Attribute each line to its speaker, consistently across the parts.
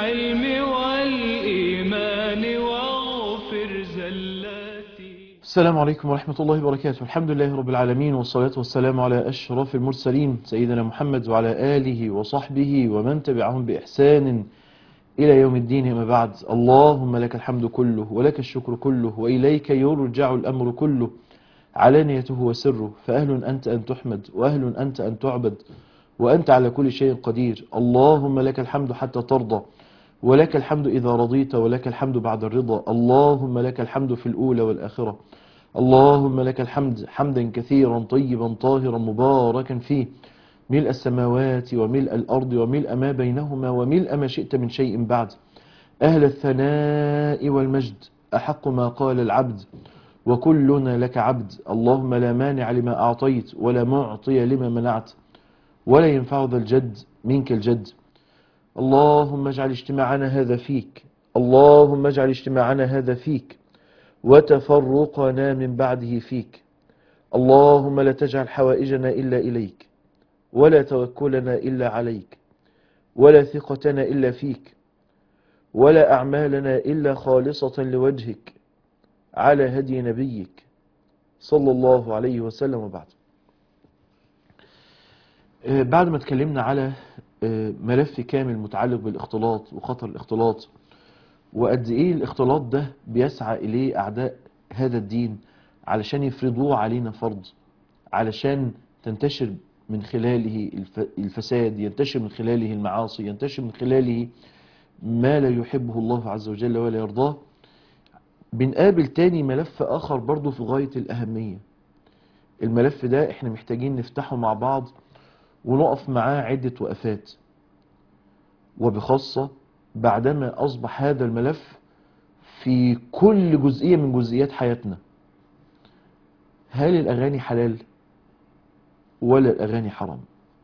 Speaker 1: بالعلم والإيمان واغفر زلاتي
Speaker 2: السلام عليكم ورحمة الله وبركاته الحمد لله رب العالمين والصلاة والسلام على أشرف المرسلين سيدنا محمد وعلى آله وصحبه ومن تبعهم بإحسان إلى يوم الدين ما بعد اللهم لك الحمد كله ولك الشكر كله وإليك يرجع الأمر كله علانيته وسره فأهل أنت أن تحمد وأهل أنت أن تعبد وأنت على كل شيء قدير اللهم لك الحمد حتى ترضى ولك الحمد إذا رضيت ولك الحمد بعد الرضا اللهم لك الحمد في الأولى والآخرة اللهم لك الحمد حمدا كثيرا طيبا طاهرا مباركا فيه ملء السماوات وملء الأرض وملء ما بينهما وملء ما شئت من شيء بعد أهل الثناء والمجد أحق ما قال العبد وكلنا لك عبد اللهم لا مانع لما أعطيت ولا معطي لما منعت ولا ينفع ذا الجد منك الجد اللهم اجعل اجتماعنا هذا فيك اللهم اجعل اجتماعنا هذا فيك وتفرقنا من بعده فيك اللهم لا تجعل حوائجنا إلا إليك ولا توكلنا إلا عليك ولا ثقتنا إلا فيك ولا أعمالنا إلا خالصة لوجهك على هدي نبيك صلى الله عليه وسلم وبعد آه، بعد ما اتكلمنا على آه، ملف كامل متعلق بالاختلاط وخطر الاختلاط وقد ايه الاختلاط ده بيسعى اليه اعداء هذا الدين علشان يفرضوه علينا فرض علشان تنتشر من خلاله الف- الفساد ينتشر من خلاله المعاصي ينتشر من خلاله ما لا يحبه الله عز وجل ولا يرضاه بنقابل تاني ملف اخر برضه في غاية الاهمية الملف ده احنا محتاجين نفتحه مع بعض ونقف معاه عدة وقفات وبخاصة بعدما أصبح هذا الملف في كل جزئية من جزئيات حياتنا هل الأغاني حلال ولا الأغاني حرام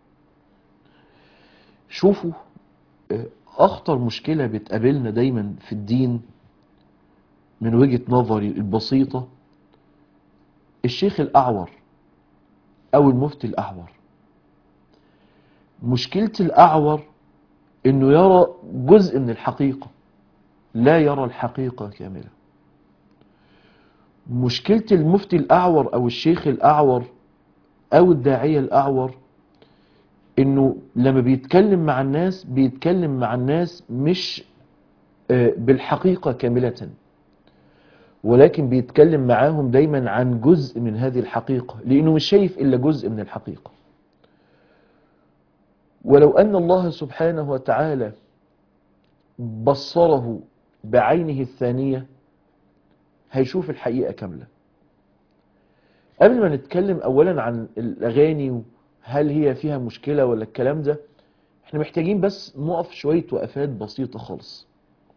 Speaker 2: شوفوا آه، أخطر مشكلة بتقابلنا دايما في الدين من وجهة نظري البسيطة الشيخ الأعور أو المفتي الأعور مشكلة الأعور إنه يرى جزء من الحقيقة لا يرى الحقيقة كاملة مشكلة المفتي الأعور أو الشيخ الأعور أو الداعية الأعور إنه لما بيتكلم مع الناس بيتكلم مع الناس مش آه، بالحقيقة كاملة ولكن بيتكلم معاهم دايما عن جزء من هذه الحقيقة لأنه مش شايف إلا جزء من الحقيقة ولو أن الله سبحانه وتعالى بصره بعينه الثانية هيشوف الحقيقة كاملة قبل ما نتكلم أولا عن الأغاني هل هي فيها مشكلة ولا الكلام ده احنا محتاجين بس نقف شوية وقفات بسيطة خالص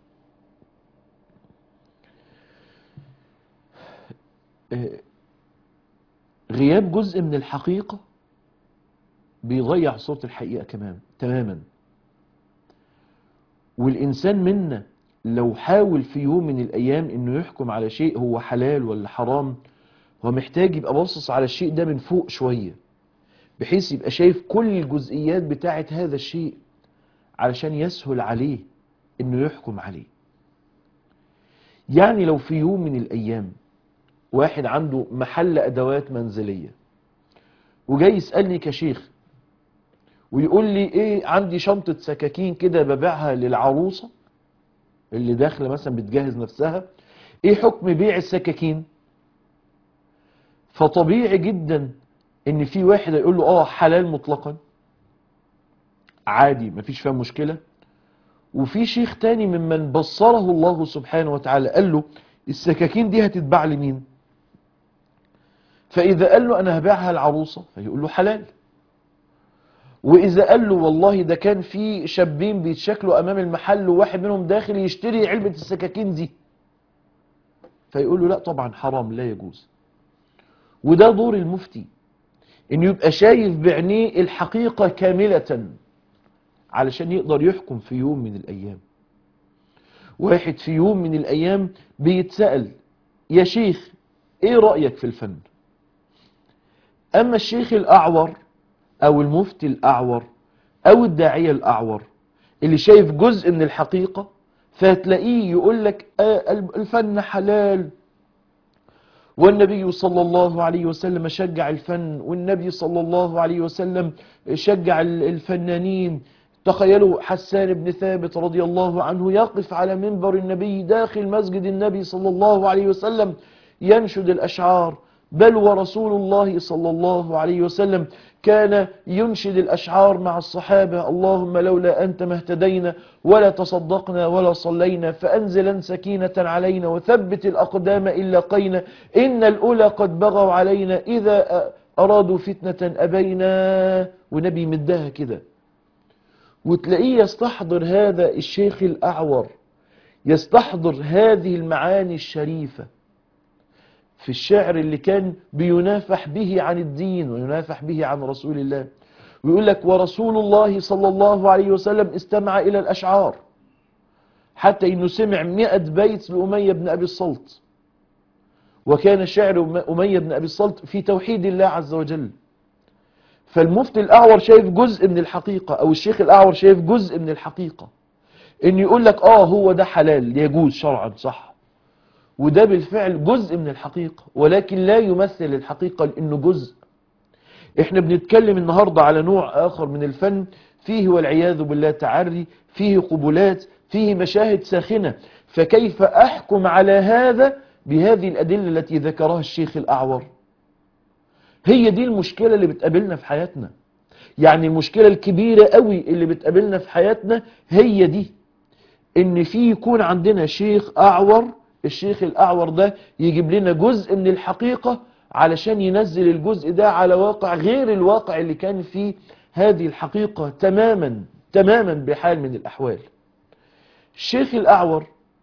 Speaker 2: آه، غياب جزء من الحقيقة بيضيع صورة الحقيقة كمان تماما والإنسان منا لو حاول في يوم من الأيام إنه يحكم على شيء هو حلال ولا حرام هو محتاج يبقى باصص على الشيء ده من فوق شوية بحيث يبقى شايف كل الجزئيات بتاعة هذا الشيء علشان يسهل عليه إنه يحكم عليه يعني لو في يوم من الأيام واحد عنده محل أدوات منزلية وجاي يسألني كشيخ ويقول لي ايه عندي شنطة سكاكين كده ببيعها للعروسة اللي داخلة مثلا بتجهز نفسها ايه حكم بيع السكاكين فطبيعي جدا ان في واحد يقول له اه حلال مطلقا عادي مفيش فيها مشكلة وفي شيخ تاني ممن بصره الله سبحانه وتعالى قال له السكاكين دي هتتباع لمين فإذا قال له أنا هبيعها العروسة فيقول له حلال وإذا قال له والله ده كان في شابين بيتشكلوا أمام المحل وواحد منهم داخل يشتري علبة السكاكين دي فيقول له لا طبعا حرام لا يجوز وده دور المفتي انه يبقى شايف بعينيه الحقيقة كاملة علشان يقدر يحكم في يوم من الأيام واحد في يوم من الأيام بيتسأل يا شيخ ايه رأيك في الفن أما الشيخ الأعور أو المفتي الأعور أو الداعية الأعور اللي شايف جزء من الحقيقة فهتلاقيه يقول لك آه الفن حلال والنبي صلى الله عليه وسلم شجع الفن والنبي صلى الله عليه وسلم شجع الفنانين تخيلوا حسان بن ثابت رضي الله عنه يقف على منبر النبي داخل مسجد النبي صلى الله عليه وسلم ينشد الأشعار بل ورسول الله صلى الله عليه وسلم كان ينشد الأشعار مع الصحابة اللهم لولا أنت ما اهتدينا ولا تصدقنا ولا صلينا فأنزلا سكينة علينا وثبت الأقدام إن لقينا إن الأولى قد بغوا علينا إذا أرادوا فتنة أبينا ونبي مدها كده وتلاقيه يستحضر هذا الشيخ الأعور يستحضر هذه المعاني الشريفة في الشعر اللي كان بينافح به عن الدين وينافح به عن رسول الله ويقول لك ورسول الله صلى الله عليه وسلم استمع إلى الأشعار حتى إنه سمع مئة بيت لأمية بن أبي الصلت وكان شعر أمية بن أبي الصلت في توحيد الله عز وجل فالمفتي الأعور شايف جزء من الحقيقة أو الشيخ الأعور شايف جزء من الحقيقة إن يقول لك آه هو ده حلال يجوز شرعا صح وده بالفعل جزء من الحقيقة ولكن لا يمثل الحقيقة لأنه جزء احنا بنتكلم النهاردة على نوع آخر من الفن فيه والعياذ بالله تعري فيه قبلات فيه مشاهد ساخنة فكيف أحكم على هذا بهذه الأدلة التي ذكرها الشيخ الأعور هي دي المشكلة اللي بتقابلنا في حياتنا يعني المشكلة الكبيرة قوي اللي بتقابلنا في حياتنا هي دي ان في يكون عندنا شيخ أعور الشيخ الأعور ده يجيب لنا جزء من الحقيقة علشان ينزل الجزء ده على واقع غير الواقع اللي كان فيه هذه الحقيقة تماما تماما بحال من الأحوال الشيخ الأعور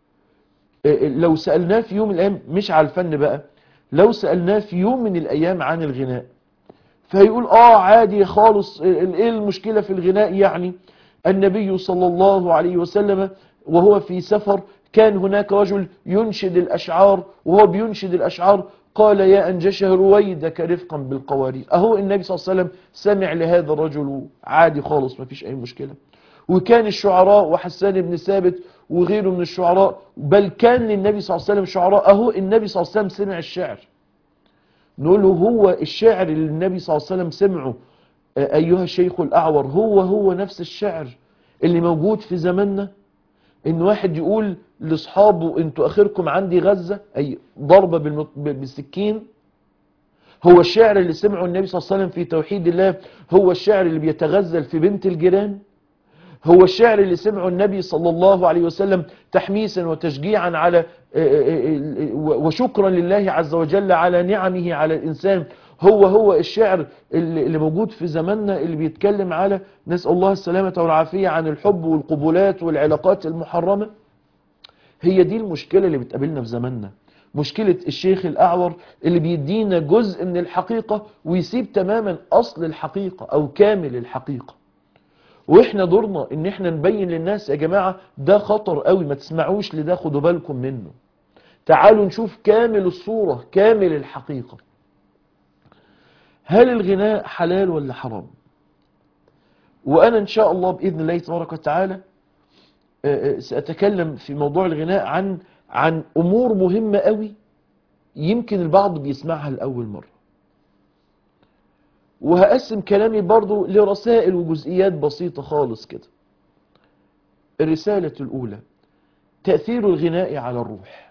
Speaker 2: لو سألناه في يوم من الأيام مش على الفن بقى لو سألناه في يوم من الأيام عن الغناء فيقول آه عادي خالص إيه المشكلة في الغناء يعني النبي صلى الله عليه وسلم وهو في سفر كان هناك رجل ينشد الأشعار وهو بينشد الأشعار قال يا أنجشه رويدك رفقا بالقوارير أهو النبي صلى الله عليه وسلم سمع لهذا الرجل عادي خالص ما فيش أي مشكلة وكان الشعراء وحسان بن ثابت وغيره من الشعراء بل كان للنبي صلى الله عليه وسلم شعراء أهو النبي صلى الله عليه وسلم سمع الشعر نقول له هو الشعر اللي النبي صلى الله عليه وسلم سمعه أيها الشيخ الأعور هو هو نفس الشعر اللي موجود في زماننا ان واحد يقول لاصحابه انتوا اخركم عندي غزة اي ضربة بالمط... بالسكين هو الشعر اللي سمعه النبي صلى الله عليه وسلم في توحيد الله هو الشعر اللي بيتغزل في بنت الجيران هو الشعر اللي سمعه النبي صلى الله عليه وسلم تحميسا وتشجيعا على وشكرا لله عز وجل على نعمه على الإنسان هو هو الشعر اللي موجود في زماننا اللي بيتكلم على نسأل الله السلامة والعافية عن الحب والقبولات والعلاقات المحرمة هي دي المشكلة اللي بتقابلنا في زماننا مشكلة الشيخ الأعور اللي بيدينا جزء من الحقيقة ويسيب تماما أصل الحقيقة أو كامل الحقيقة واحنا دورنا ان احنا نبين للناس يا جماعة ده خطر قوي ما تسمعوش لده خدوا بالكم منه تعالوا نشوف كامل الصورة كامل الحقيقة هل الغناء حلال ولا حرام وانا ان شاء الله باذن الله تبارك وتعالى ساتكلم في موضوع الغناء عن عن امور مهمة قوي يمكن البعض بيسمعها لاول مرة وهقسم كلامي برضو لرسائل وجزئيات بسيطة خالص كده الرسالة الأولى تأثير الغناء على الروح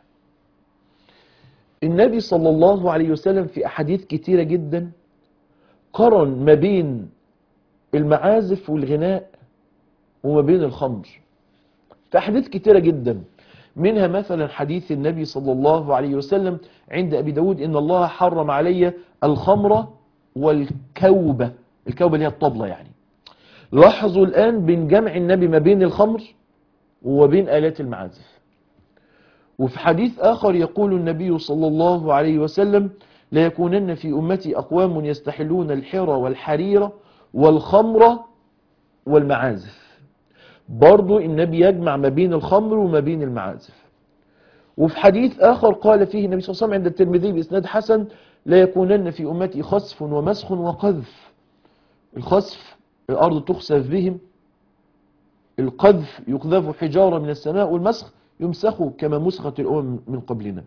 Speaker 2: النبي صلى الله عليه وسلم في أحاديث كتيرة جدا قرن ما بين المعازف والغناء وما بين الخمر في أحاديث كتيرة جدا منها مثلا حديث النبي صلى الله عليه وسلم عند أبي داود إن الله حرم علي الخمر والكوبة الكوبة اللي هي الطبلة يعني لاحظوا الآن بين جمع النبي ما بين الخمر وبين آلات المعازف وفي حديث آخر يقول النبي صلى الله عليه وسلم لا يكونن في أمتي أقوام يستحلون الحرى والحرير والخمر والمعازف برضو النبي يجمع ما بين الخمر وما بين المعازف وفي حديث آخر قال فيه النبي صلى الله عليه وسلم عند الترمذي بإسناد حسن لا يكونن في أمتي خسف ومسخ وقذف الخسف الأرض تخسف بهم القذف يقذف حجارة من السماء والمسخ يمسخ كما مسخت الأمم من قبلنا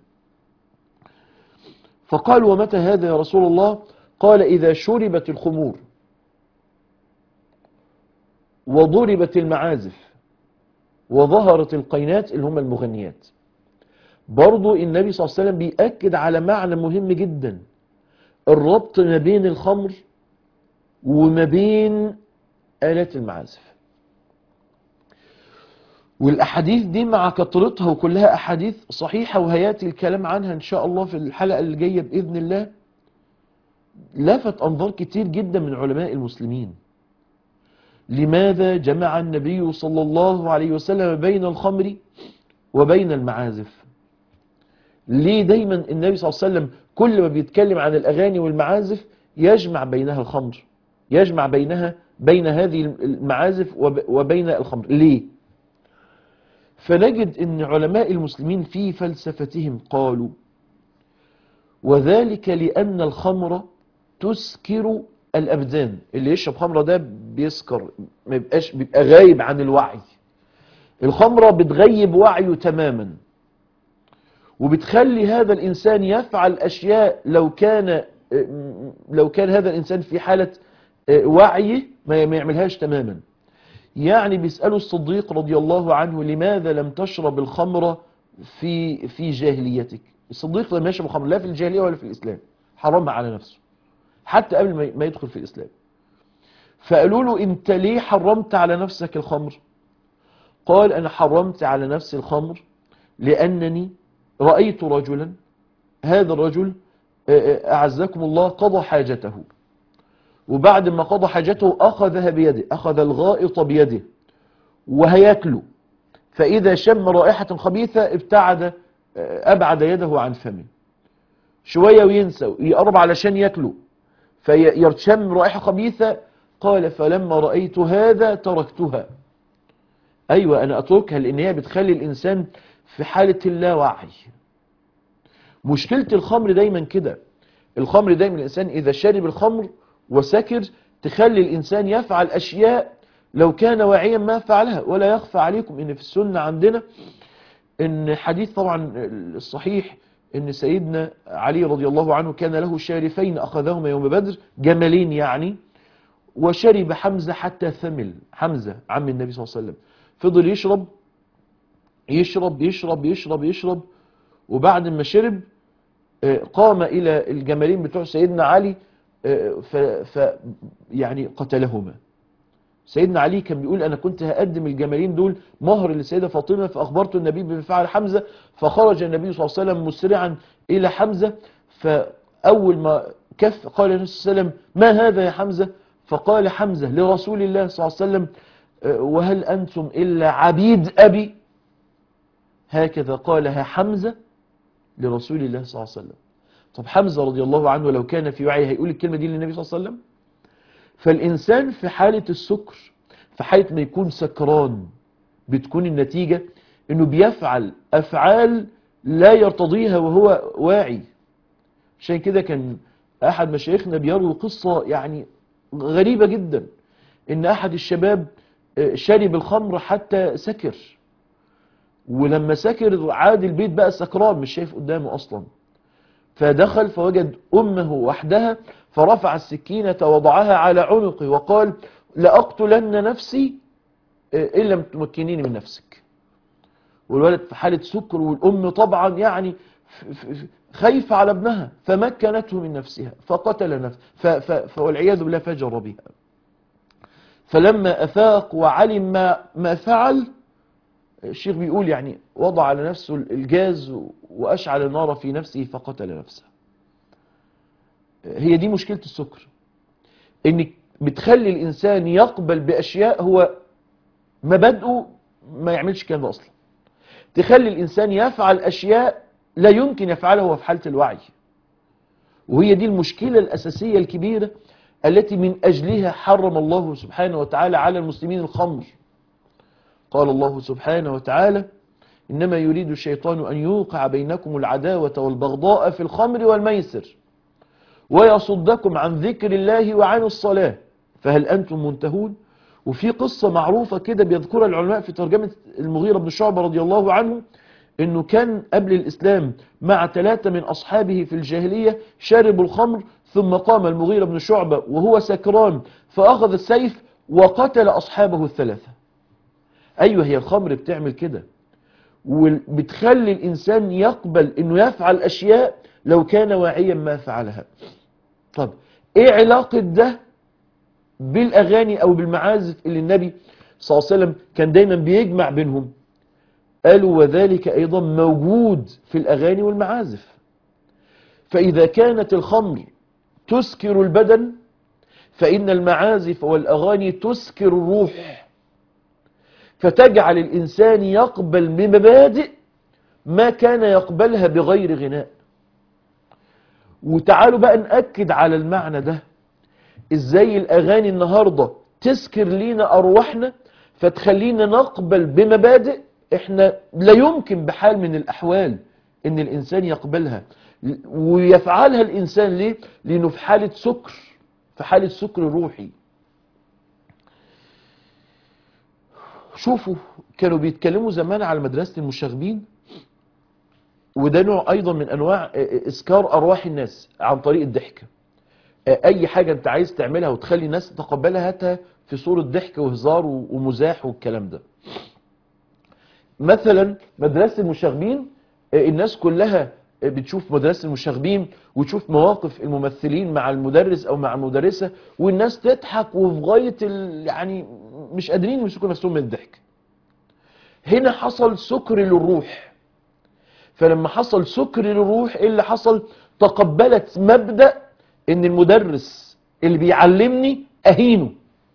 Speaker 2: فقال ومتى هذا يا رسول الله قال إذا شربت الخمور وضربت المعازف وظهرت القينات اللي هم المغنيات برضو النبي صلى الله عليه وسلم بيأكد على معنى مهم جدا الربط ما بين الخمر وما بين آلات المعازف والأحاديث دي مع كثرتها وكلها أحاديث صحيحة وهياتي الكلام عنها إن شاء الله في الحلقة اللي جاية بإذن الله لفت أنظار كتير جدا من علماء المسلمين لماذا جمع النبي صلى الله عليه وسلم بين الخمر وبين المعازف ليه دايما النبي صلى الله عليه وسلم كل ما بيتكلم عن الأغاني والمعازف يجمع بينها الخمر يجمع بينها بين هذه المعازف وب- وبين الخمر ليه فنجد ان علماء المسلمين في فلسفتهم قالوا وذلك لأن الخمر تسكر الأبدان اللي يشرب خمرة ده بيسكر ما يبقاش بيبقى غايب عن الوعي الخمرة بتغيب وعيه تماما وبتخلي هذا الإنسان يفعل أشياء لو كان لو كان هذا الإنسان في حالة وعي ما ما يعملهاش تماما يعني بيسألوا الصديق رضي الله عنه لماذا لم تشرب الخمر في في جاهليتك الصديق لم يشرب الخمر لا في الجاهلية ولا في الإسلام حرمها على نفسه حتى قبل ما- ما يدخل في الإسلام فقالوا له انت ليه حرمت على نفسك الخمر قال انا حرمت على نفسي الخمر لأنني رأيت رجلا هذا الرجل آه، آه، أعزكم الله قضى حاجته وبعد ما قضى حاجته أخذها بيده أخذ الغائط بيده وهياكله فإذا شم رائحة خبيثة ابتعد آه، أبعد يده عن فمه شوية وينسى يقرب علشان ياكله فيرشم رائحة خبيثة قال فلما رأيت هذا تركتها أيوة أنا أتركها لأن هي بتخلي الإنسان في حالة اللاوعي مشكلة الخمر دايما كده الخمر دايما الإنسان إذا شرب الخمر وسكر تخلي الإنسان يفعل أشياء لو كان واعيا ما فعلها ولا يخفى عليكم إن في السنة عندنا إن حديث طبعا الصحيح إن سيدنا علي رضي الله عنه كان له شارفين أخذهما يوم بدر جملين يعني وشرب حمزة حتى ثمل حمزة عم النبي صلى الله عليه وسلم فضل يشرب يشرب يشرب يشرب يشرب وبعد ما شرب آه، قام إلى الجمالين بتوع سيدنا علي آه، ف, ف يعني قتلهما سيدنا علي كان بيقول أنا كنت هقدم الجمالين دول مهر للسيدة فاطمة فأخبرت النبي بما فعل حمزة فخرج النبي صلى الله عليه وسلم مسرعا إلى حمزة فأول ما كف قال النبي صلى الله عليه وسلم ما هذا يا حمزة فقال حمزة لرسول الله صلى الله عليه وسلم آه، وهل أنتم إلا عبيد أبي هكذا قالها حمزة لرسول الله صلى الله عليه وسلم طب حمزة رضي الله عنه لو كان في وعي هيقول الكلمة دي للنبي صلى الله عليه وسلم فالإنسان في حالة السكر في حالة ما يكون سكران بتكون النتيجة انه بيفعل افعال لا يرتضيها وهو واعي عشان كده كان احد مشايخنا بيروي قصة يعني غريبة جدا ان احد الشباب آه، شرب الخمر حتى سكر ولما سكر عاد البيت بقى سكران مش شايف قدامه اصلا فدخل فوجد امه وحدها فرفع السكينة وضعها على عنقه وقال لأقتلن نفسي آه، إن لم تمكنيني من نفسك والولد في حالة سكر والأم طبعا يعني ف- ف- خايفة على ابنها فمكنته من نفسها فقتل نفسه ف- ف- والعياذ بالله فجر بها فلما أفاق وعلم ما, ما فعل الشيخ بيقول يعني وضع على نفسه الجاز وأشعل النار في نفسه فقتل نفسه هي دي مشكلة السكر انك بتخلي الانسان يقبل باشياء هو مبادئه ما يعملش كده ده اصلا تخلي الانسان يفعل اشياء لا يمكن يفعلها وهو في حالة الوعي وهي دي المشكلة الاساسية الكبيرة التي من اجلها حرم الله سبحانه وتعالى على المسلمين الخمر قال الله سبحانه وتعالى إنما يريد الشيطان أن يوقع بينكم العداوة والبغضاء في الخمر والميسر ويصدكم عن ذكر الله وعن الصلاة فهل أنتم منتهون وفي قصة معروفة كده بيذكرها العلماء في ترجمة المغيرة بن شعبة رضي الله عنه انه كان قبل الاسلام مع ثلاثة من اصحابه في الجاهلية شربوا الخمر ثم قام المغيرة بن شعبة وهو سكران فاخذ السيف وقتل اصحابه الثلاثة ايوه هي الخمر بتعمل كده وبتخلي الانسان يقبل انه يفعل اشياء لو كان واعيا ما فعلها طب ايه علاقة ده بالاغاني او بالمعازف اللي النبي صلى الله عليه وسلم كان دايما بيجمع بينهم قالوا وذلك ايضا موجود في الاغاني والمعازف فاذا كانت الخمر تسكر البدن فان المعازف والاغاني تسكر الروح فتجعل الانسان يقبل بمبادئ ما كان يقبلها بغير غناء وتعالوا بقى نأكد على المعنى ده ازاي الاغاني النهاردة تسكر لينا ارواحنا فتخلينا نقبل بمبادئ احنا لا يمكن بحال من الاحوال ان الانسان يقبلها ويفعلها الانسان ليه لانه في حالة سكر في حالة سكر روحي شوفوا كانوا بيتكلموا زمان على مدرسة المشاغبين وده نوع ايضا من انواع اسكار ارواح الناس عن طريق الضحك اي حاجة انت عايز تعملها وتخلي الناس تتقبلها هاتها في صورة ضحك وهزار ومزاح والكلام ده مثلا مدرسة المشاغبين الناس كلها بتشوف مدرسة المشاغبين وتشوف مواقف الممثلين مع المدرس او مع المدرسة والناس تضحك وفي غاية ال... يعني مش قادرين يمسكوا نفسهم من الضحك هنا حصل سكر للروح فلما حصل سكر للروح ايه اللي حصل تقبلت مبدأ ان المدرس اللي بيعلمني اهينه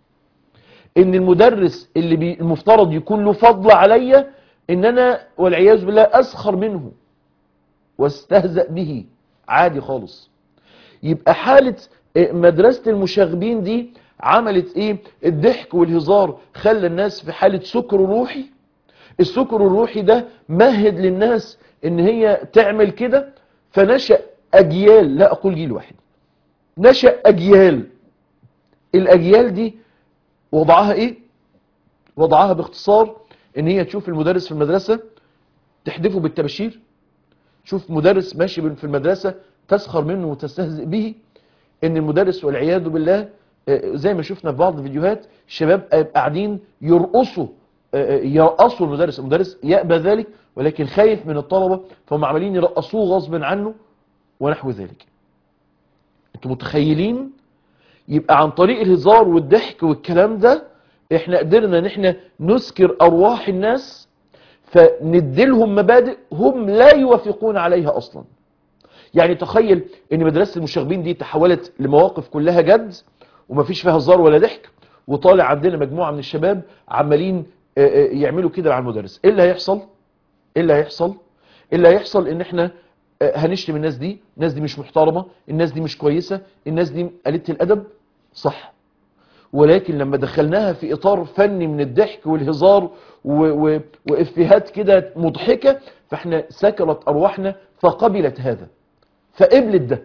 Speaker 2: ان المدرس اللي بي المفترض يكون له فضل عليا ان انا والعياذ بالله اسخر منه واستهزأ به عادي خالص يبقى حالة مدرسة المشاغبين دي عملت ايه الضحك والهزار خلى الناس في حالة سكر روحي السكر الروحي ده مهد للناس ان هي تعمل كده فنشأ اجيال لا اقول جيل واحد نشأ اجيال الاجيال دي وضعها ايه وضعها باختصار ان هي تشوف المدرس في المدرسة تحدفه بالتبشير شوف مدرس ماشي في المدرسة تسخر منه وتستهزئ به ان المدرس والعياذ بالله زي ما شفنا في بعض الفيديوهات الشباب قاعدين يرقصوا يرقصوا المدرس المدرس يأبى ذلك ولكن خايف من الطلبة فهم عمالين يرقصوه غصب عنه ونحو ذلك انتوا متخيلين يبقى عن طريق الهزار والضحك والكلام ده احنا قدرنا ان احنا نسكر ارواح الناس فنديلهم مبادئ هم لا يوافقون عليها اصلا يعني تخيل ان مدرسة المشاغبين دي تحولت لمواقف كلها جد ومفيش فيها هزار ولا ضحك وطالع عندنا مجموعة من الشباب عمالين يعملوا كده مع المدرس ايه اللي هيحصل ايه اللي هيحصل ايه اللي هيحصل ان احنا هنشتم الناس دي الناس دي مش محترمة الناس دي مش كويسة الناس دي قليلة الادب صح ولكن لما دخلناها في اطار فني من الضحك والهزار و... و... وافيهات كده مضحكة فاحنا سكرت ارواحنا فقبلت هذا فقبلت ده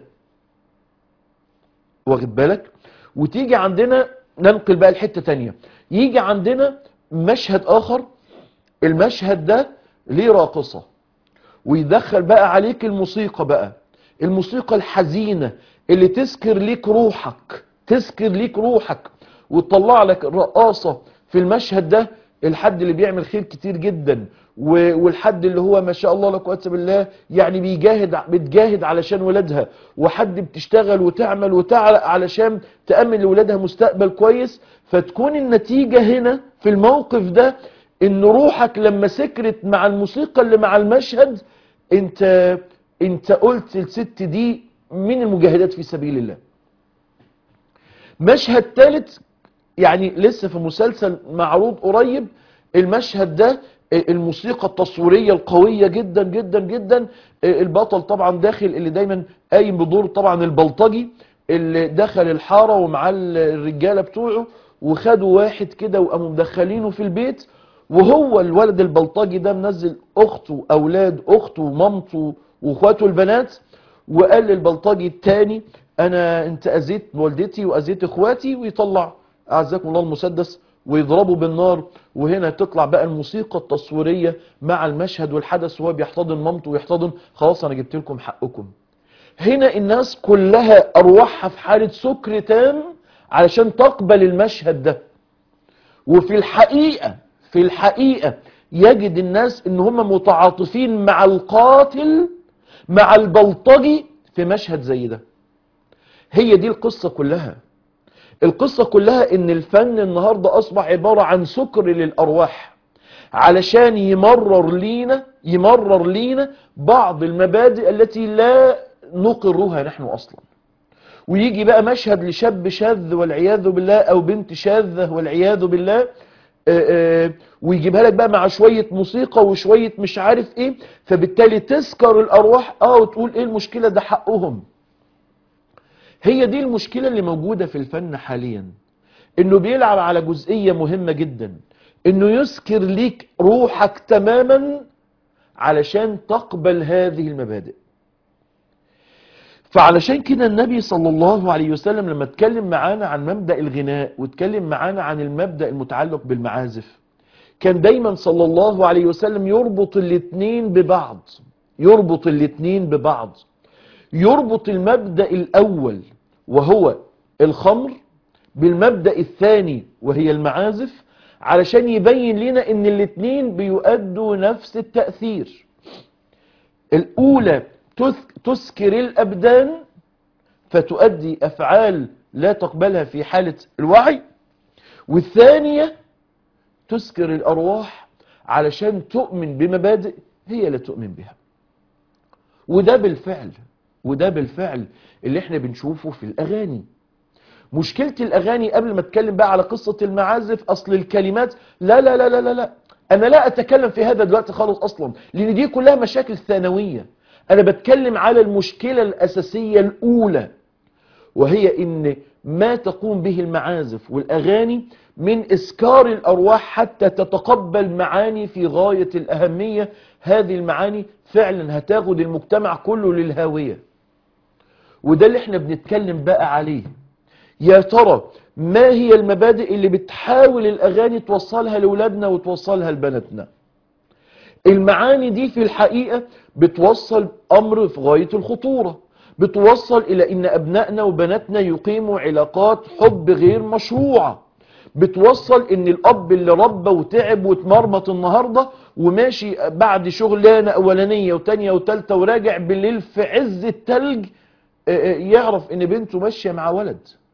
Speaker 2: واخد بالك وتيجي عندنا ننقل بقى الحتة تانية يجي عندنا مشهد اخر المشهد ده ليه راقصة ويدخل بقى عليك الموسيقى بقى الموسيقى الحزينة اللي تسكر ليك روحك تسكر ليك روحك وتطلع لك الرقاصة في المشهد ده الحد اللي بيعمل خير كتير جدا والحد اللي هو ما شاء الله لا قوه بالله يعني بيجاهد بتجاهد علشان ولادها وحد بتشتغل وتعمل وتعرق علشان تأمن لولادها مستقبل كويس فتكون النتيجة هنا في الموقف ده ان روحك لما سكرت مع الموسيقى اللي مع المشهد انت انت قلت الست دي من المجاهدات في سبيل الله مشهد ثالث يعني لسه في مسلسل معروض قريب المشهد ده الموسيقى التصويرية القوية جدا جدا جدا البطل طبعا داخل اللي دايما قايم بدور طبعا البلطجي اللي دخل الحارة ومعاه الرجالة بتوعه وخدوا واحد كده وقاموا مدخلينه في البيت وهو الولد البلطجي ده منزل اخته اولاد اخته ومامته واخواته البنات وقال للبلطجي التاني انا انت اذيت والدتي واذيت اخواتي ويطلع اعزكم الله المسدس ويضربوا بالنار وهنا تطلع بقى الموسيقى التصويرية مع المشهد والحدث وهو بيحتضن مامته ويحتضن خلاص انا جبت لكم حقكم هنا الناس كلها ارواحها في حالة سكر تام علشان تقبل المشهد ده وفي الحقيقة في الحقيقة يجد الناس ان هم متعاطفين مع القاتل مع البلطجي في مشهد زي ده هي دي القصة كلها القصة كلها ان الفن النهاردة اصبح عبارة عن سكر للارواح علشان يمرر لينا يمرر لينا بعض المبادئ التي لا نقرها نحن اصلا ويجي بقى مشهد لشاب شاذ والعياذ بالله او بنت شاذة والعياذ بالله آآ آآ ويجيبها لك بقى مع شوية موسيقى وشوية مش عارف ايه فبالتالي تسكر الارواح اه وتقول ايه المشكلة ده حقهم هي دي المشكلة اللي موجودة في الفن حاليا انه بيلعب على جزئية مهمة جدا انه يسكر ليك روحك تماما علشان تقبل هذه المبادئ فعلشان كده النبي صلى الله عليه وسلم لما اتكلم معانا عن مبدأ الغناء واتكلم معانا عن المبدأ المتعلق بالمعازف كان دايما صلى الله عليه وسلم يربط الاتنين ببعض يربط الاتنين ببعض يربط المبدأ الأول وهو الخمر بالمبدأ الثاني وهي المعازف علشان يبين لنا ان الاتنين بيؤدوا نفس التأثير الأولى تسكر الأبدان فتؤدي أفعال لا تقبلها في حالة الوعي والثانية تسكر الأرواح علشان تؤمن بمبادئ هي لا تؤمن بها وده بالفعل وده بالفعل اللي احنا بنشوفه في الأغاني مشكلة الأغاني قبل ما اتكلم بقى على قصة المعازف أصل الكلمات لا لا لا لا لا, لا. أنا لا أتكلم في هذا دلوقتي خالص أصلا لأن دي كلها مشاكل ثانوية أنا بتكلم على المشكلة الأساسية الأولى وهي إن ما تقوم به المعازف والأغاني من إسكار الأرواح حتى تتقبل معاني في غاية الأهمية هذه المعاني فعلا هتاخد المجتمع كله للهاوية وده اللي احنا بنتكلم بقى عليه يا ترى ما هي المبادئ اللي بتحاول الأغاني توصلها لأولادنا وتوصلها لبناتنا المعاني دي في الحقيقة بتوصل أمر في غاية الخطورة بتوصل إلى إن أبنائنا وبناتنا يقيموا علاقات حب غير مشروعة بتوصل إن الأب اللي ربى وتعب واتمرمط النهاردة وماشي بعد شغلانة أولانية وتانية وتالتة وراجع بالليل في عز التلج يعرف إن بنته ماشية مع ولد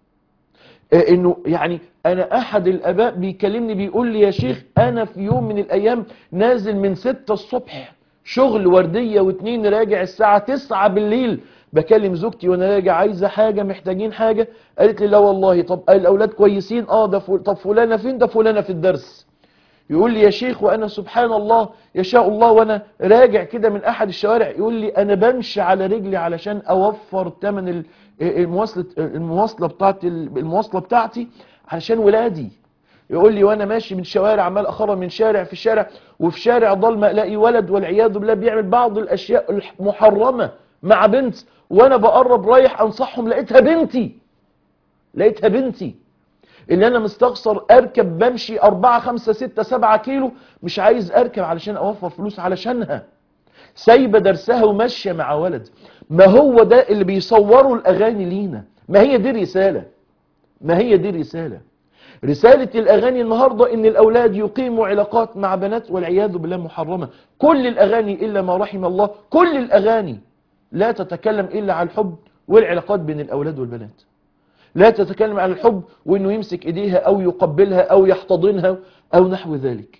Speaker 2: انه يعني انا احد الاباء بيكلمني بيقول لي يا شيخ انا في يوم من الايام نازل من ستة الصبح شغل وردية واتنين راجع الساعة تسعة بالليل بكلم زوجتي وانا راجع عايزة حاجة محتاجين حاجة قالت لي لا والله طب الاولاد كويسين اه ده فل... طب فلانة فين ده فلانة في الدرس يقول لي يا شيخ وانا سبحان الله يشاء الله وانا راجع كده من احد الشوارع يقول لي انا بمشي على رجلي علشان اوفر ثمن المواصلة المواصلة بتاعتي المواصلة بتاعتي علشان ولادي يقول لي وانا ماشي من شوارع عمال اخرج من شارع في شارع وفي شارع ضلمه الاقي ولد والعياذ بالله بيعمل بعض الاشياء المحرمه مع بنت وانا بقرب رايح انصحهم لقيتها بنتي لقيتها بنتي اللي انا مستخسر اركب بمشي 4 5 6 7 كيلو مش عايز اركب علشان اوفر فلوس علشانها سايبه درسها وماشيه مع ولد ما هو ده اللي بيصوروا الاغاني لينا ما هي دي رساله ما هي دي رساله رسالة الأغاني النهاردة إن الأولاد يقيموا علاقات مع بنات والعياذ بالله محرمة كل الأغاني إلا ما رحم الله كل الأغاني لا تتكلم إلا عن الحب والعلاقات بين الأولاد والبنات لا تتكلم عن الحب وإنه يمسك إيديها أو يقبلها أو يحتضنها أو نحو ذلك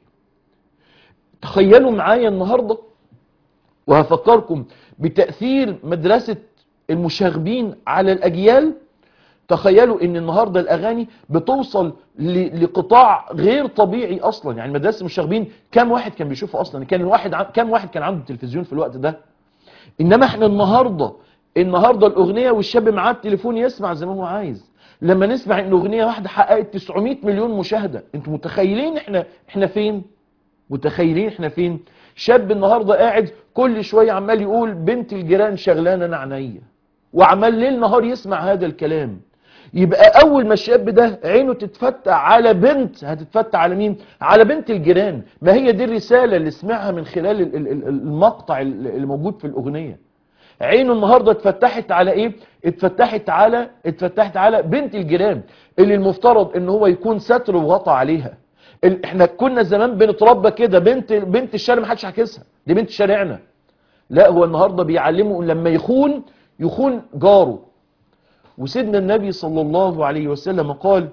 Speaker 2: تخيلوا معايا النهاردة وهفكركم بتأثير مدرسة المشاغبين على الأجيال تخيلوا ان النهاردة الاغاني بتوصل لقطاع غير طبيعي اصلا يعني مدرسة المشاغبين كام واحد كان بيشوفه اصلا كان الواحد ع... كام واحد كان عنده تلفزيون في الوقت ده انما احنا النهاردة النهاردة الاغنية والشاب معاه التليفون يسمع زي ما هو عايز لما نسمع ان اغنية واحدة حققت 900 مليون مشاهدة انتوا متخيلين احنا احنا فين متخيلين احنا فين شاب النهاردة قاعد كل شوية عمال يقول بنت الجيران شغلانة نعنية وعمال ليل نهار يسمع هذا الكلام يبقى اول ما الشاب ده عينه تتفتح على بنت هتتفتح على مين على بنت الجيران ما هي دي الرسالة اللي سمعها من خلال ال- ال- ال- المقطع اللي موجود في الاغنية عينه النهاردة اتفتحت على ايه اتفتحت على اتفتحت على بنت الجيران اللي المفترض ان هو يكون ستر وغطى عليها ال- احنا كنا زمان بنتربى كده بنت بنت الشارع ما حدش عاكسها دي بنت شارعنا لا هو النهاردة بيعلمه إن لما يخون يخون جاره وسيدنا النبي صلى الله عليه وسلم قال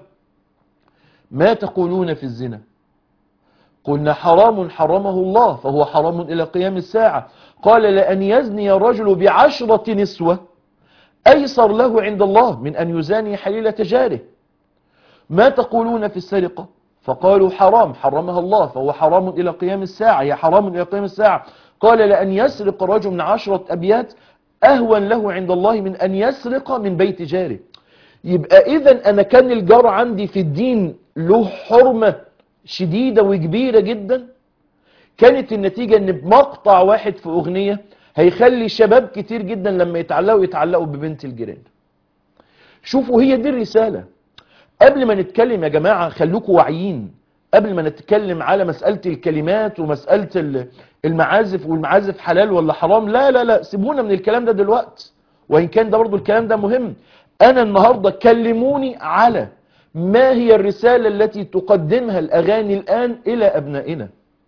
Speaker 2: ما تقولون في الزنا قلنا حرام حرمه الله فهو حرام إلى قيام الساعة قال لأن يزني الرجل بعشرة نسوة أيسر له عند الله من أن يزاني حليلة جاره ما تقولون في السرقة فقالوا حرام حرمها الله فهو حرام إلى قيام الساعة هي حرام إلى قيام الساعة قال لأن يسرق رجل من عشرة أبيات أهون له عند الله من أن يسرق من بيت جاره يبقى إذا أنا كان الجار عندي في الدين له حرمة شديدة وكبيرة جدا كانت النتيجة ان بمقطع واحد في اغنية هيخلي شباب كتير جدا لما يتعلقوا يتعلقوا ببنت الجيران شوفوا هي دي الرسالة قبل ما نتكلم يا جماعة خلوكوا واعيين قبل ما نتكلم على مسألة الكلمات ومسألة ال- المعازف والمعازف حلال ولا حرام لا لا لا سيبونا من الكلام ده دلوقتي وإن كان ده برضو الكلام ده مهم أنا النهاردة كلموني على ما هي الرسالة التي تقدمها الأغاني الآن إلى أبنائنا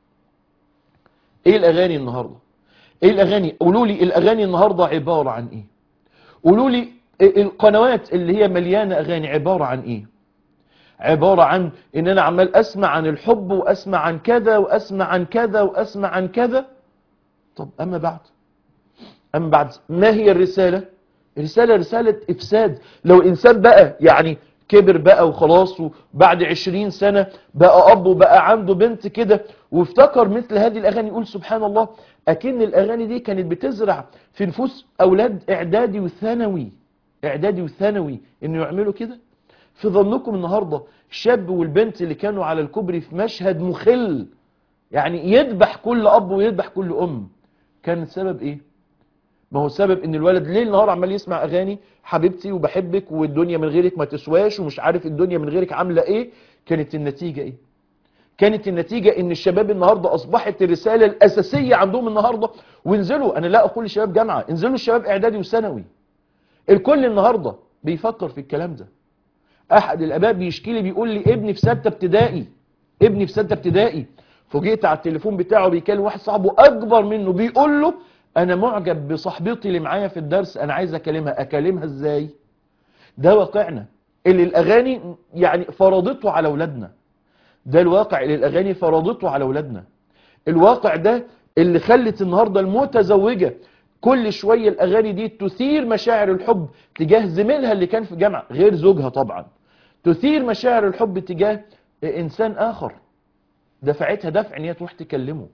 Speaker 2: إيه الأغاني النهاردة إيه الأغاني قولوا لي الأغاني النهاردة عبارة عن إيه قولوا لي القنوات اللي هي مليانة أغاني عبارة عن إيه عبارة عن ان انا عمال اسمع عن الحب واسمع عن كذا واسمع عن كذا واسمع عن كذا طب اما بعد اما بعد ما هي الرسالة الرسالة رسالة افساد لو الانسان بقى يعني كبر بقى وخلاص وبعد عشرين سنة بقى اب وبقى عنده بنت كده وافتكر مثل هذه الاغاني يقول سبحان الله اكن الاغاني دي كانت بتزرع في نفوس اولاد اعدادي وثانوي اعدادي وثانوي انه يعملوا كده في ظنكم النهاردة الشاب والبنت اللي كانوا على الكوبري في مشهد مخل يعني يذبح كل أب ويذبح كل أم كان السبب إيه؟ ما هو السبب إن الولد ليل نهار عمال يسمع أغاني حبيبتي وبحبك والدنيا من غيرك ما تسواش ومش عارف الدنيا من غيرك عاملة إيه كانت النتيجة إيه؟ كانت النتيجة ان الشباب النهاردة اصبحت الرسالة الاساسية عندهم النهاردة وانزلوا انا لا اقول لشباب جامعة انزلوا الشباب اعدادي وثانوي الكل النهاردة بيفكر في الكلام ده احد الاباء بيشكي لي بيقول لي ابني في سته ابتدائي ابني في سته ابتدائي فوجئت على التليفون بتاعه بيكلم واحد صاحبه اكبر منه بيقول له انا معجب بصاحبتي اللي معايا في الدرس انا عايز اكلمها اكلمها ازاي ده واقعنا اللي الاغاني يعني فرضته على اولادنا ده الواقع اللي الاغاني فرضته على اولادنا الواقع ده اللي خلت النهارده المتزوجه كل شوية الأغاني دي تثير مشاعر الحب تجاه زميلها اللي كان في جامعة غير زوجها طبعا تثير مشاعر الحب تجاه إنسان آخر دفعتها دفع ان هي تروح تكلمه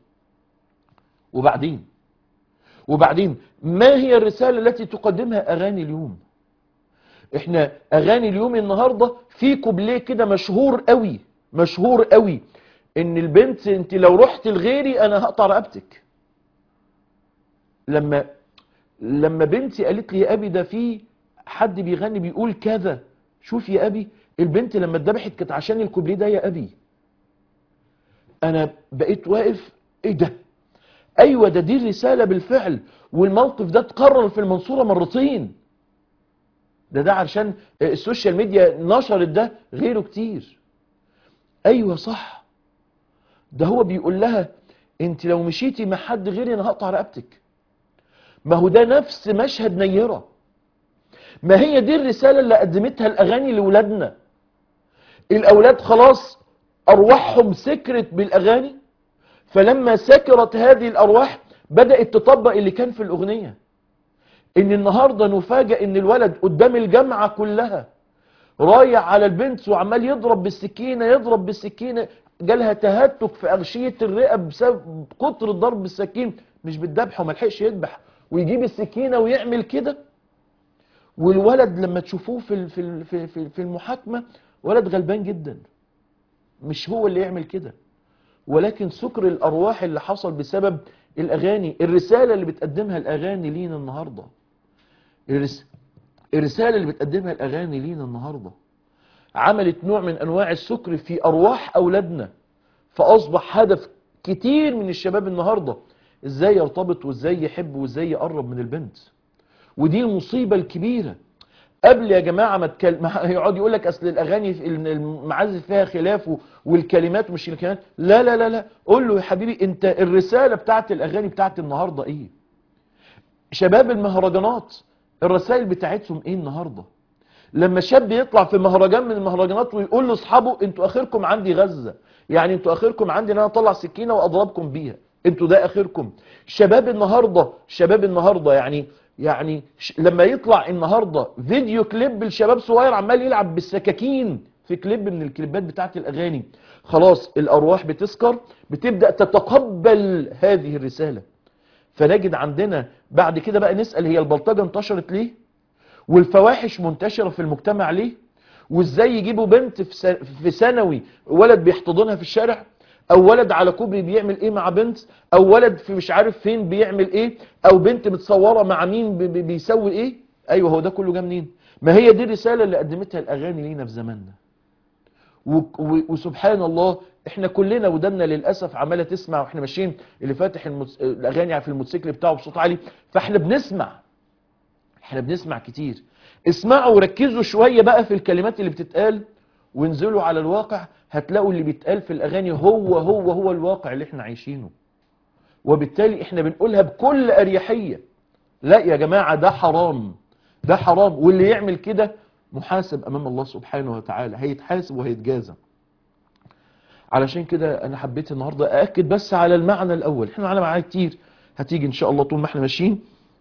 Speaker 2: وبعدين وبعدين ما هي الرسالة التي تقدمها أغاني اليوم احنا أغاني اليوم النهاردة في كوبليه كده مشهور قوي مشهور قوي ان البنت انت لو رحت لغيري انا هقطع رقبتك لما لما بنتي قالت لي يا ابي ده في حد بيغني بيقول كذا شوف يا ابي البنت لما اتذبحت كانت عشان الكوبليه ده يا ابي انا بقيت واقف ايه ده ايوه ده دي الرساله بالفعل والموقف ده اتكرر في المنصوره مرتين ده ده عشان السوشيال ميديا نشرت ده غيره كتير ايوه صح ده هو بيقول لها انت لو مشيتي مع حد غيري انا هقطع رقبتك ما هو ده نفس مشهد نيرة ما هي دي الرسالة اللي قدمتها الأغاني لأولادنا الأولاد خلاص أرواحهم سكرت بالأغاني فلما سكرت هذه الأرواح بدأت تطبق اللي كان في الأغنية إن النهاردة نفاجأ إن الولد قدام الجامعة كلها رايح على البنت وعمال يضرب بالسكينة يضرب بالسكينة جالها تهتك في أغشية الرئة بسبب كتر الضرب بالسكين مش بالذبح وما لحقش يذبح ويجيب السكينة ويعمل كده والولد لما تشوفوه في في في في, في المحاكمة ولد غلبان جدا مش هو اللي يعمل كده ولكن سكر الأرواح اللي حصل بسبب الأغاني الرسالة اللي بتقدمها الأغاني لينا النهاردة الرس... الرسالة اللي بتقدمها الأغاني لينا النهاردة عملت نوع من أنواع السكر في أرواح أولادنا فأصبح هدف كتير من الشباب النهاردة إزاي يرتبط وإزاي يحب وإزاي يقرب من البنت ودي المصيبة الكبيرة قبل يا جماعة ما تكل... ما يقعد يقول لك أصل الأغاني في- المعازف فيها خلاف و- والكلمات مش الكلمات لا لا لا لا قول له يا حبيبي أنت الرسالة بتاعت الأغاني بتاعت النهاردة إيه شباب المهرجانات الرسائل بتاعتهم ايه النهاردة لما شاب يطلع في مهرجان من المهرجانات ويقول لاصحابه انتوا اخركم عندي غزة يعني انتوا اخركم عندي ان انا اطلع سكينة واضربكم بيها انتوا ده اخركم شباب النهاردة شباب النهاردة يعني يعني ش... لما يطلع النهاردة فيديو كليب لشباب صغير عمال يلعب بالسكاكين في كليب من الكليبات بتاعت الاغاني خلاص الارواح بتسكر بتبدأ تتقبل هذه الرسالة فنجد عندنا بعد كده بقى نسأل هي البلطجة انتشرت ليه والفواحش منتشرة في المجتمع ليه وازاي يجيبوا بنت في س- في ثانوي ولد بيحتضنها في الشارع او ولد على كوبري بيعمل ايه مع بنت او ولد في مش عارف فين بيعمل ايه او بنت متصورة مع مين بي- بي- بيسوي ايه ايوه هو ده كله جه منين ما هي دي الرسالة اللي قدمتها الاغاني لينا في زماننا و- و- وسبحان الله احنا كلنا ودنا للاسف عماله تسمع واحنا ماشيين اللي فاتح المتس... الاغاني في الموتوسيكل بتاعه بصوت عالي فاحنا بنسمع احنا بنسمع كتير اسمعوا وركزوا شويه بقى في الكلمات اللي بتتقال وانزلوا على الواقع هتلاقوا اللي بيتقال في الاغاني هو هو هو الواقع اللي احنا عايشينه وبالتالي احنا بنقولها بكل اريحيه لا يا جماعه ده حرام ده حرام واللي يعمل كده محاسب امام الله سبحانه وتعالى هيتحاسب وهيتجازى علشان كده انا حبيت النهارده ااكد بس على المعنى الاول احنا معانا معاني كتير هتيجي ان شاء الله طول ما احنا ماشيين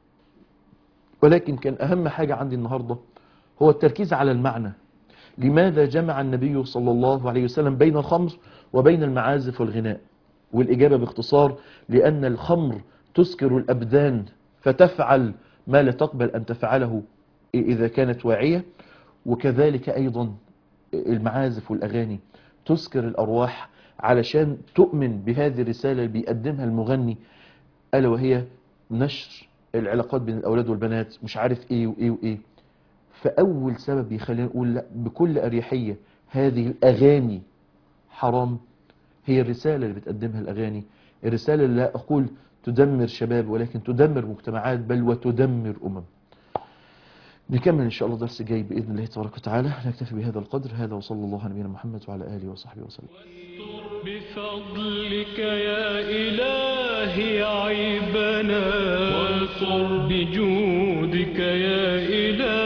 Speaker 2: ولكن كان اهم حاجه عندي النهارده هو التركيز على المعنى لماذا جمع النبي صلى الله عليه وسلم بين الخمر وبين المعازف والغناء والإجابة باختصار لأن الخمر تسكر الأبدان فتفعل ما لا تقبل أن تفعله إذا كانت واعية وكذلك أيضا المعازف والأغاني تسكر الأرواح علشان تؤمن بهذه الرسالة اللي بيقدمها المغني ألا وهي نشر العلاقات بين الأولاد والبنات مش عارف إيه وإيه وإيه فأول سبب يخلينا نقول لا بكل أريحية هذه الأغاني حرام هي الرسالة اللي بتقدمها الأغاني الرسالة اللي لا أقول تدمر شباب ولكن تدمر مجتمعات بل وتدمر أمم نكمل إن شاء الله درس جاي بإذن الله تبارك وتعالى نكتفي بهذا القدر هذا وصلى الله على نبينا محمد وعلى آله وصحبه وسلم
Speaker 1: بفضلك يا إلهي عيبنا وانصر بجودك يا إلهي